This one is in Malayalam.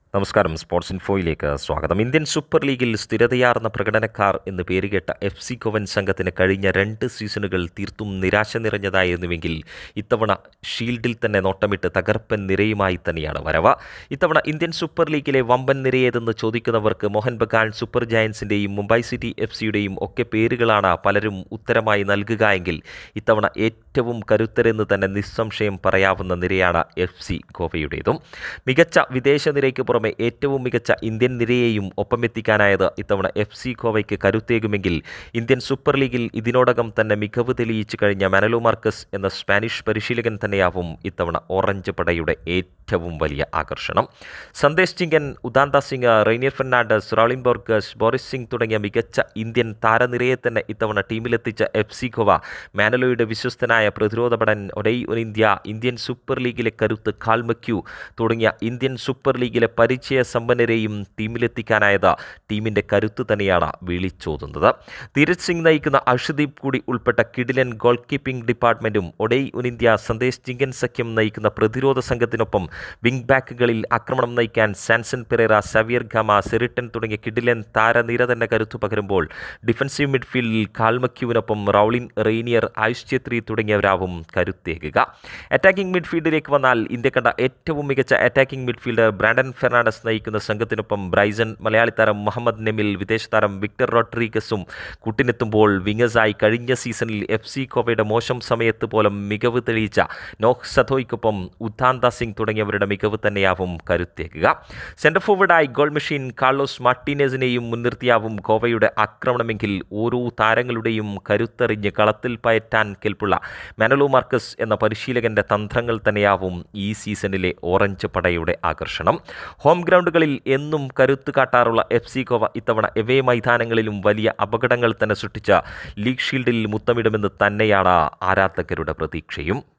നമസ്കാരം സ്പോർട്സ് ഇൻഫോയിലേക്ക് സ്വാഗതം ഇന്ത്യൻ സൂപ്പർ ലീഗിൽ സ്ഥിരതയാർന്ന പ്രകടനക്കാർ എന്ന് പേരുകേട്ട എഫ് സി ഗോവൻ സംഘത്തിന് കഴിഞ്ഞ രണ്ട് സീസണുകൾ തീർത്തും നിരാശ നിറഞ്ഞതായിരുന്നുവെങ്കിൽ ഇത്തവണ ഷീൽഡിൽ തന്നെ നോട്ടമിട്ട് തകർപ്പൻ നിരയുമായി തന്നെയാണ് വരവ് ഇത്തവണ ഇന്ത്യൻ സൂപ്പർ ലീഗിലെ വമ്പൻ നിരയേതെന്ന് ചോദിക്കുന്നവർക്ക് മോഹൻ ബഗാൻ സൂപ്പർ ജയൻസിൻ്റെയും മുംബൈ സിറ്റി എഫ് സിയുടെയും ഒക്കെ പേരുകളാണ് പലരും ഉത്തരമായി നൽകുക എങ്കിൽ ഇത്തവണ ഏറ്റവും കരുത്തരെന്ന് തന്നെ നിസ്സംശയം പറയാവുന്ന നിരയാണ് എഫ് സി ഗോവയുടേതും മികച്ച വിദേശ നിരയ്ക്ക് പുറമെ ഏറ്റവും മികച്ച ഇന്ത്യൻ നിരയെയും ഒപ്പമെത്തിക്കാനായത് ഇത്തവണ എഫ് സി ഗോവയ്ക്ക് കരുത്തേകുമെങ്കിൽ ഇന്ത്യൻ സൂപ്പർ ലീഗിൽ ഇതിനോടകം തന്നെ മികവ് തെളിയിച്ചു കഴിഞ്ഞ മാനലോ മാർക്കസ് എന്ന സ്പാനിഷ് പരിശീലകൻ തന്നെയാവും ഇത്തവണ ഓറഞ്ച് പടയുടെ ഏറ്റവും വലിയ ആകർഷണം സന്ദേശ് ചിങ്കൻ ഉദാന്ത സിംഗ് റെയ്നിയർ ഫെർണാണ്ടസ് റോളിൻ ബോർഗസ് ബോറിസ് സിംഗ് തുടങ്ങിയ മികച്ച ഇന്ത്യൻ താരനിരയെ തന്നെ ഇത്തവണ ടീമിലെത്തിച്ച എഫ് സി ഗോവ മാനലോയുടെ വിശ്വസ്തനായ പ്രതിരോധ പടൻ ഒരൈ ഇന്ത്യ ഇന്ത്യൻ സൂപ്പർ ലീഗിലെ കരുത്ത് കാൽമക്യു തുടങ്ങിയ ഇന്ത്യൻ സൂപ്പർ ലീഗിലെ പരിചയ സമ്പന്നരെയും ടീമിലെത്തിക്കാനായത് ടീമിൻ്റെ കരുത്ത് തന്നെയാണ് വിളിച്ചോതുന്നത് ധീരജ് സിംഗ് നയിക്കുന്ന അർഷദീപ് കൂടി ഉൾപ്പെട്ട കിഡിലൻ ഗോൾ കീപ്പിംഗ് ഡിപ്പാർട്ട്മെൻറ്റും ഒഡൈ ഉനിന്ത്യ സന്ദേശ് ചിങ്കൻ സഖ്യം നയിക്കുന്ന പ്രതിരോധ സംഘത്തിനൊപ്പം വിംഗ് ബാക്കുകളിൽ ആക്രമണം നയിക്കാൻ സാൻസൺ പെരേറ സവിയർ ഗമ സെറിട്ടൻ തുടങ്ങിയ കിഡിലൻ താരനിര തന്നെ കരുത്തു പകരുമ്പോൾ ഡിഫൻസീവ് മിഡ്ഫീൽഡിൽ കാൽമക്യുവിനൊപ്പം റൗളിൻ റെയ്നിയർ ആയുഷ് ഛേത്രി തുടങ്ങിയവരാവും കരുത്തേകുക അറ്റാക്കിംഗ് മിഡ്ഫീൽഡിലേക്ക് വന്നാൽ ഇന്ത്യ കണ്ട ഏറ്റവും മികച്ച അറ്റാക്കിംഗ് മിഡ്ഫീൽഡർ ബ്രാൻഡൻ ഫെർണാണ്ടസ് നയിക്കുന്ന സംഘത്തിനൊപ്പം ബ്രൈസൺ മലയാളി താരം മുഹമ്മദ് നെമിൽ വിദേശ താരം വിക്ടർ റോഡ്രീഗസും കൂട്ടിനെത്തുമ്പോൾ വിങ്ങസായി കഴിഞ്ഞ സീസണിൽ എഫ് സി കോവയുടെ മോശം സമയത്ത് പോലും മികവ് തെളിയിച്ച നോഹ് സഥോയ്ക്കൊപ്പം ഉദ്ധാന്ത സിംഗ് തുടങ്ങിയവരുടെ മികവ് തന്നെയാവും കരുത്തേക്കുക സെൻറ്റർ ഫോർവേഡായി ഗോൾ മെഷീൻ കാർലോസ് മാർട്ടീനസിനെയും മുൻനിർത്തിയാവും ഗോവയുടെ ആക്രമണമെങ്കിൽ ഓരോ താരങ്ങളുടെയും കരുത്തെറിഞ്ഞ് കളത്തിൽ പയറ്റാൻ കെൽപ്പുള്ള മാനലോ മാർക്കസ് എന്ന പരിശീലകന്റെ തന്ത്രങ്ങൾ തന്നെയാവും ഈ സീസണിലെ ഓറഞ്ച് പടയുടെ ആകർഷണം ഹോം ഗ്രൗണ്ടുകളിൽ എന്നും കരുത്ത് കാട്ടാറുള്ള എഫ് സി ഗോവ ഇത്തവണ എവേ മൈതാനങ്ങളിലും വലിയ അപകടങ്ങൾ തന്നെ സൃഷ്ടിച്ച ലീഗ് ഷീൽഡിൽ മുത്തമിടുമെന്ന് തന്നെയാണ് ആരാധകരുടെ പ്രതീക്ഷയും